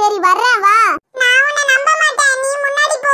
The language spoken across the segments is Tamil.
சரி வர்றேன் வா நான் உன்னை நம்ப மாட்டேன் நீ முன்னாடி போ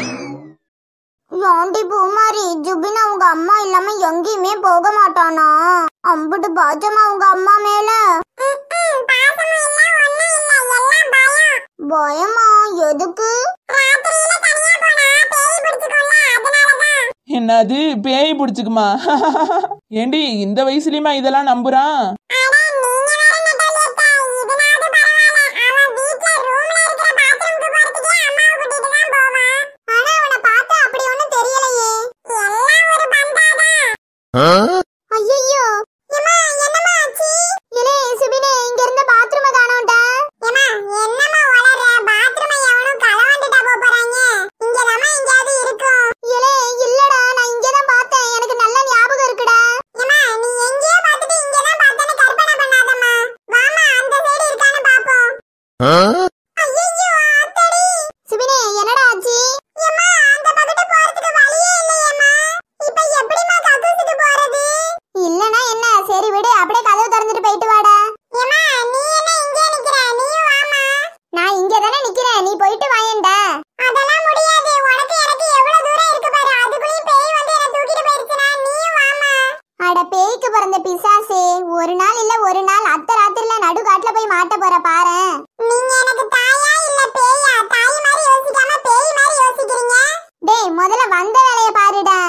ஏண்டி பூமாரி ஜுபின் அவங்க அம்மா இல்லாம எங்கேயுமே போக மாட்டானா அம்புட்டு பாஜமா அவங்க அம்மா மேல ம்ம், பாசமும் இல்ல ஒண்ணும் இல்ல எல்லாம் பயம் பயமா எதுக்கு ராத்திரியில தனியா போனா பேய் பிடிச்சுக்கொள்ள அதனாலதான் என்னது பேய் பிடிச்சிக்குமா ஏண்டி இந்த வயசுலயுமா இதெல்லாம் நம்புறான் அட நீங்க வேற நட்டாலி அக்கா இதனாவது பரவாயில்ல அவன் வீட்ல ரூம்ல இருக்கிற பாத்ரூமுக்கு போறதுக்கே அம்மாவை கூட்டிட்டு தான் போவான் ஆனா அவனை பார்த்தா அப்படி ஒண்ணும் தெரியலையே எல்லாம் ஒரு பந்தாதான் ஐயோ ஏம்மா என்னம்மா ஆச்சு இலே சுபினே இங்க இருந்த பாத்ரூம காணோம்டா ஏம்மா என்னம்மா வளர பாத்ரூமை எவனும் களவாண்டுட்டா போப் போறாங்க இங்கதாம்மா எங்கேயாவது இருக்கும் இலே இல்லடா நான் இங்க தான் பார்த்தேன் எனக்கு நல்ல ஞாபகம் இருக்குடா ஏம்மா நீ எங்கேயோ பார்த்துட்டு இங்கதான் பார்த்தேன்னு கற்பனை பண்ணாதம்மா வாமா அந்த சைடு இருக்கான்னு பாப்போம் ஐயோ ஆத்தடி சுபினே என்னடா ஆச்சு ஏம்மா அந்த பக்கத்து போறதுக்கு வழியே இல்லையேம்மா இப்ப எப்படிம்மா கக்கூசுக்கு போறது இல்லனா என்ன சரி விடு அப்படியே கதவு திறந்துட்டு போயிட்டு வாடா ஏம்மா நீ என்ன இங்கே நிக்கிற நீயும் வாமா நான் இங்க தானே நிக்கிறேன் நீ போயிட்டு வாயேன்டா அதெல்லாம் முடியாது உனக்கு எனக்கு எவ்வளவு தூரம் இருக்கு பாரு அதுக்குள்ளேயும் பேய் வந்து என்ன தூக்கிட்டு போயிருச்சுனா நீயும் வாமா அட பேய்க்கு பிறந்த பிசாசே ஒரு நாள் இல்ல ஒரு நாள் அத்த ராத்திரில நடுக்காட்டுல போய் மாட்ட போற பாரேன் நீங்க எனக்கு தாயா இல்ல பேயா தாய் மாதிரி யோசிக்காம பேய் மாதிரி யோசிக்கிறீங்க டேய் முதல்ல வந்த வேலைய பாருடா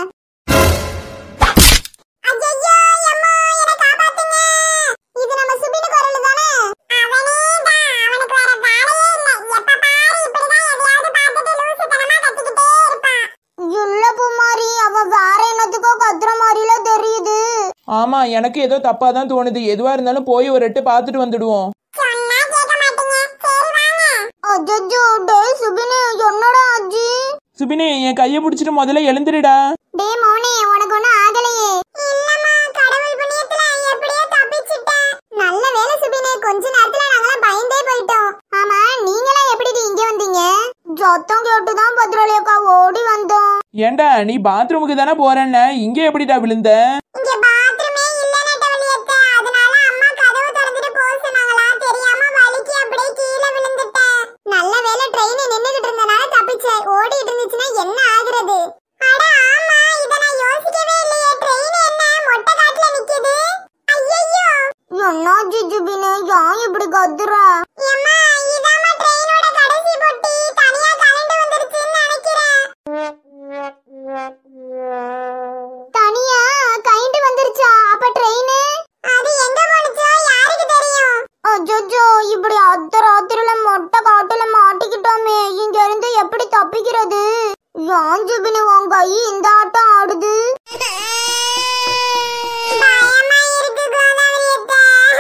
ஐயோ அம்மா என்ன காப்பாத்துங்க இது நம்ம சுபினு குரல் தானே அவனே தான் அவனுக்கு வேற வேலையே இல்ல எப்ப பாரு இப்படிதான் எதையாவது பார்த்துட்டு லூசுத்தனமா கத்திக்கிட்டே இருப்பான் இல்ல பூமாரி அவ வேற என்னத்துக்கோ கத்துற மாதிரில தெரியுது ஆமா எனக்கு ஏதோ தப்பா தான் தோணுது எதுவா இருந்தாலும் போய் ஒரு எட்டு பார்த்துட்டு வந்துடுவோம் சொன்னா கேட்க மாட்டீங்க சரி வாங்க அஜஜோ டேய் சுபினு என்னடா ஆச்சு சுபினி என் கையை பிடிச்சிட்டு முதல்ல எழுந்துடுடா டேய் மௌனே உனக்கு ஒண்ணும் ஆகலையே இல்லம்மா கடவுள் புண்ணியத்துல எப்படியோ தப்பிச்சிட்டேன் நல்ல வேலை சுபினே கொஞ்ச நேரத்துல நாங்களாம் பயந்தே போயிட்டோம் ஆமா நீங்களாம் எப்படி இங்க வந்தீங்க சத்தம் கேட்டுதான் பத்ராளி அக்கா ஓடி வந்தோம் ஏண்டா நீ பாத்ரூமுக்கு தானே போறேன்ன இங்க எப்படிடா விழுந்த இங்க பாத்ரூமே இல்ல நெட்டவழியத்த அதனால அம்மா கதவு திறந்துட்டு போக சொன்னாங்களா தெரியாம வலிக்கு அப்படியே கீழே விழுந்துட்டேன் நல்ல வேலை ட்ரெயின் நின்னுகிட்டு இருந்தனால தப்பிச்சேன் ஓடிட்டு இருந்துச்சுன்னா என்ன ஆகுறது அட ஆமா இத நான் யோசிக்கவே இல்லையே ட்ரெயின் என்ன மொட்டை காட்டுல நிக்குது ஐயையோ என்னாச்சு ஜுபினு ஏன் இப்படி கத்துற எம்மா இதாம்மா ட்ரெயினோட கடைசி பொட்டி தனியா கலண்டு வந்துருச்சுன்னு நினைக்கிறேன் தனியா கைண்டு வந்துருச்சா அப்ப ட்ரெயின் அது எங்க போனுச்சோ யாருக்கு தெரியும் அஜஜோ இப்படி அத்த ராத்திரில மொட்டை காட்டுல மாட்டிக்கிட்டோமே இங்க இருந்து எப்படி தப்பிக்கிறது ஏன் ஜுபினு உன் கை இந்த ஆட்டம் ஆடுது பயமா இருக்கு கோதாவரியத்த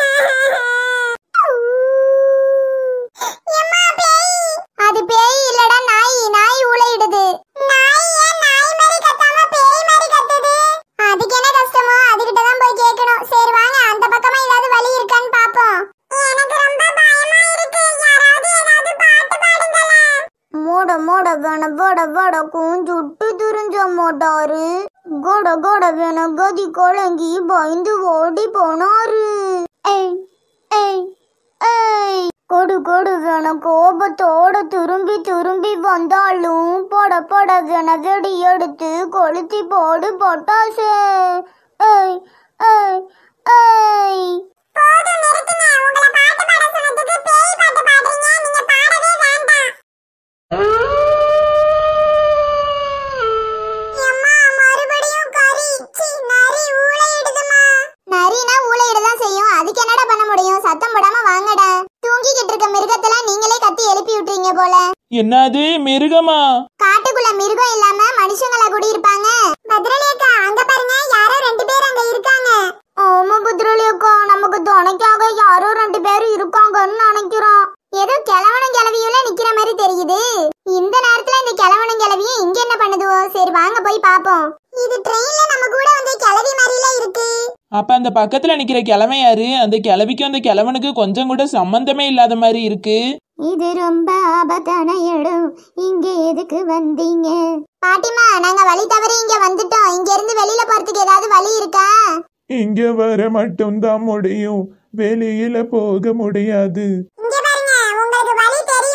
எம்மா பேய் அது பேய் இல்லடா நாய் நாய் ஊளையிடுது நாய் ஏன் நாய் மாதிரி கத்தாம பேய் மாதிரி கத்துது அதுக்கு என்ன கஷ்டமோ அதுகிட்ட தான் போய் கேட்கணும் சரி வாங்க அந்த பக்கமா ஏதாவது வழி இருக்கான்னு பாப்போம் எனக்கு ரொம்ப பயமா இருக்கு யாராவது ஏதாவது பாட்டு பாடுங்களேன் மூட மூட வேண வட வட கூஞ்சுட்டு துரிஞ்ச மாட்டாரு கோட கோட வேண கதி கொழங்கி பயந்து ஓடி போனாரு ஏய் ஏய் ஏய் கொடு கொடு வேண கோபத்தோட திரும்பி திரும்பி வந்தாலும் பட பட வேண வெடி எடுத்து கொளுத்தி போடு பொட்டாசு ஏய் ஏய் ஏய் போதும் நிறுத்துங்க உங்களை பாட்டு பாட சொன்னதுக்கு பேய் பாட்டு பாடுறீங்க நீங்க பாடவே வேண்டாம் எம்மா மறுபடியும் கறி சி நரி ஊளையிடுதுமா நரினா ஊளையிட தான் செய்யும் அதுக்கு என்னடா பண்ண முடியும் சத்தம் போடாம வாங்கடா தூங்கிக்கிட்டு இருக்க மிருகத்தெல்லாம் நீங்களே கத்தி எழுப்பி விட்டுறீங்க போல என்னது மிருகமா காட்டுக்குள்ள மிருகம் இல்லாம மனுஷங்களா குடி இருப்பாங்க பத்ரலி அக்கா அங்க பாருங்க யாரோ ரெண்டு பேர் அங்க இருக்காங்க ஆமா புத்ரலி அக்கா நமக்கு துணைக்காக யாரோ ரெண்டு பேரும் இருக்காங்கன்னு நினைக்கிறோம் ஏதோ கிழவனும் கிளவியுல நிக்கிற மாதிரி தெரியுது இந்த நேரத்துல இந்த கிழவனும் கிளவியும் இங்க என்ன பண்ணுதுவோ சரி வாங்க போய் பாப்போம் இது ட்ரெயின்ல நம்ம கூட வந்து கிளவி மாதிரில இருக்கு அப்ப அந்த பக்கத்துல நிக்கிற கிழமை யாரு அந்த கிழவிக்கும் அந்த கிழவனுக்கு கொஞ்சம் கூட சம்பந்தமே இல்லாத மாதிரி இருக்கு இது ரொம்ப ஆபத்தான இடம் இங்க எதுக்கு வந்தீங்க பாட்டிமா நாங்க வழி தவறி இங்க வந்துட்டோம் இங்க இருந்து வெளியில போறதுக்கு ஏதாவது வழி இருக்கா இங்க வர மட்டும்தான் முடியும் வெளியில போக முடியாது இங்க பாருங்க உங்களுக்கு வழி தெரியும்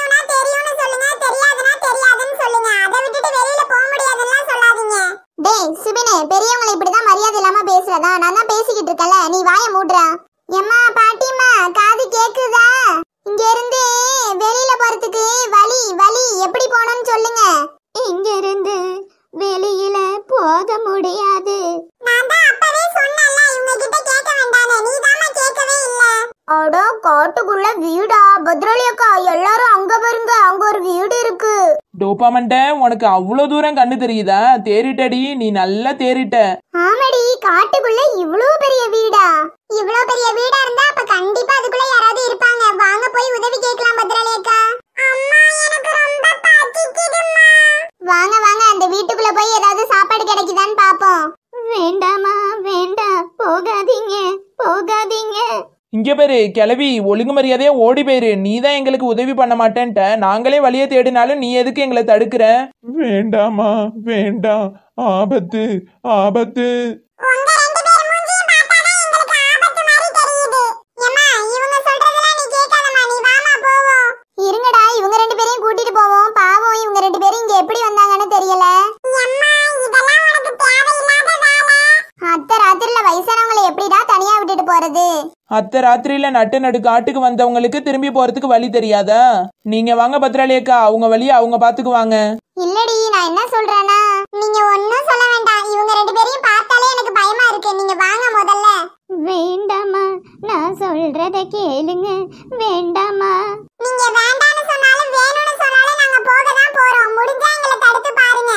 போறதுக்கு வழி வழி எப்படி போகணும்னு சொல்லுங்க இங்க இருந்து வெளியில போக முடியாது நான் தான் அப்பவே சொன்னேன்ல இவங்க கிட்ட கேட்க வேண்டானே நீ தாமா கேட்கவே இல்ல அட காட்டுக்குள்ள வீடா பத்ராளி அக்கா எல்லாரும் அங்க பாருங்க அங்க ஒரு வீடு இருக்கு டோப்பாமண்ட உனக்கு அவ்வளோ தூரம் கண்ணு தெரியுதா தேறிட்டடி நீ நல்லா தேறிட்ட ஆமாடி காட்டுக்குள்ள இவ்ளோ பெரிய வீடா இவ்ளோ பெரிய வீடா இருந்தா அப்ப கண்டிப்பா அதுக்குள்ள யாராவது இருப்பாங்க வாங்க போய் உதவி கேட்கலாம் பத்ராளி அக்கா அம்மா எனக்கு ரொம்ப பசிக்குதும்மா வாங்க வாங்க அந்த வீட்டுக்குள்ள போய் ஏதாவது சாப்பாடு கிடைக்குதான்னு பாப்போம் வேண்டாமா வேண்டாம் போகாதீங்க போகாதீங்க இங்க பேரு கிளவி ஒழுங்கு மரியாதையா ஓடி போயிரு நீ தான் எங்களுக்கு உதவி பண்ண மாட்டேன்ட்ட நாங்களே வழியை தேடினாலும் நீ எதுக்கு எங்களை தடுக்கிற வேண்டாமா வேண்டாம் ஆபத்து ஆபத்து உங்க ரெண்டு பேர் மூஞ்சியும் பார்த்தாதான் எங்களுக்கு ஆபத்து மாதிரி தெரியுது ஏம்மா இவங்க சொல்றதெல்லாம் நீ கேட்காதம்மா நீ வாமா போவோம் இருங்கடா இவங்க ரெண்டு பேரையும் கூட்டிட்டு போவோம் பாவம் இவங்க ரெண்டு பேரும் இங்க எப்படி வந்தாங்கன்னு தெரியல எம்மா இதெல்லாம் உனக்கு தேவையில்லாத வேலை அத்தை ராத்திரில வயசானவங்களை எப்படிடா தனியா விட்டுட்டு போறது அத்தை ராத்திரியில நட்டு நடு காட்டுக்கு வந்தவங்களுக்கு திரும்பி போறதுக்கு வழி தெரியாதா நீங்க வாங்க பத்ராளி அக்கா அவங்க வழியை அவங்க பாத்துக்குவாங்க இல்லடி நான் என்ன சொல்றேன்னா நீங்க ஒண்ணும் சொல்ல வேண்டாம் இவங்க ரெண்டு பேரையும் பார்த்தாலே எனக்கு பயமா இருக்கு நீங்க வாங்க முதல்ல வேண்டாமா நான் சொல்றத கேளுங்க வேண்டாமா நீங்க வேண்டாம்னு சொன்னாலும் வேணும்னு சொன்னாலும் நாங்க போக தான் போறோம் முடிஞ்சா எங்களை தடுத்து பாருங்க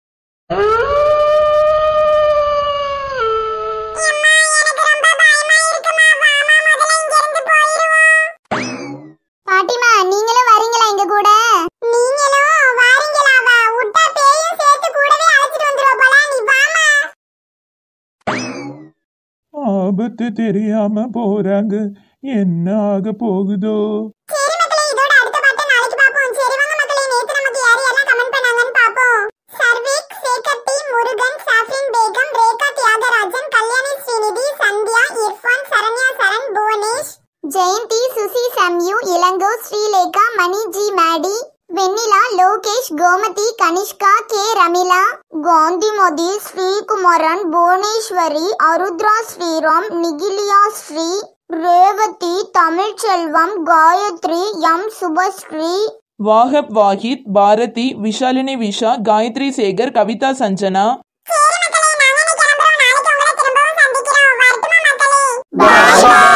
எம்மா, எனக்கு ரொம்ப பயமா இருக்குமா. வாமா, முதல்ல இங்கிருந்து போயிருவோம். பாட்டிமா நீங்களும் வரீங்களா எங்க கூட நீங்களும் வாரீங்களாவா? விட்டா பேயும் சேர்த்து கூடவே அழைச்சிட்டு வந்துருவா போல. நீ வாமா. ஆபத்து தெரியாம போறாங்க என்ன ஆக போகுதோ சரி மக்களே, இதோட அடுத்த பாட்டை நாளைக்கு பார்ப்போம். சரி வாங்க மக்களே, நேத்து நமக்கு யார் யாரெல்லாம் comment பண்ணாங்கன்னு பார்ப்போம். சர்விக், சேகர்டி, முருகன், சாஃப்ரின் பேகம், ரேகா தியாகராஜன், கல்யாணி ஸ்ரீநிதி, சந்தியா, இர்ஃபான், சரண்யா சரண், புவனேஷ், ஜெயந்தி சுசி சம்யு இளங்கோ ஸ்ரீலேகா மணி ஜி மேடி வெண்ணிலா லோகேஷ் கோமதி கனிஷ்கா கே ரமிலா காந்திமதி ஸ்ரீகுமரன் புவனேஸ்வரி அருத்ரா ஸ்ரீராம் நிகிலியா ஸ்ரீ ரேவதி தமிழ்ச்செல்வம் காயத்ரி எம் சுபஸ்ரீ வாஹப் வாஹித் பாரதி விஷாலினி விஷா காயத்ரி சேகர் கவிதா சஞ்சனா சரி மக்களே, நாங்க இன்னைக்கு கிளம்புறோம். நாளைக்கு உங்களை திரும்பவும் சந்திக்கிறோம். வரட்டுமா மக்களே? Bye.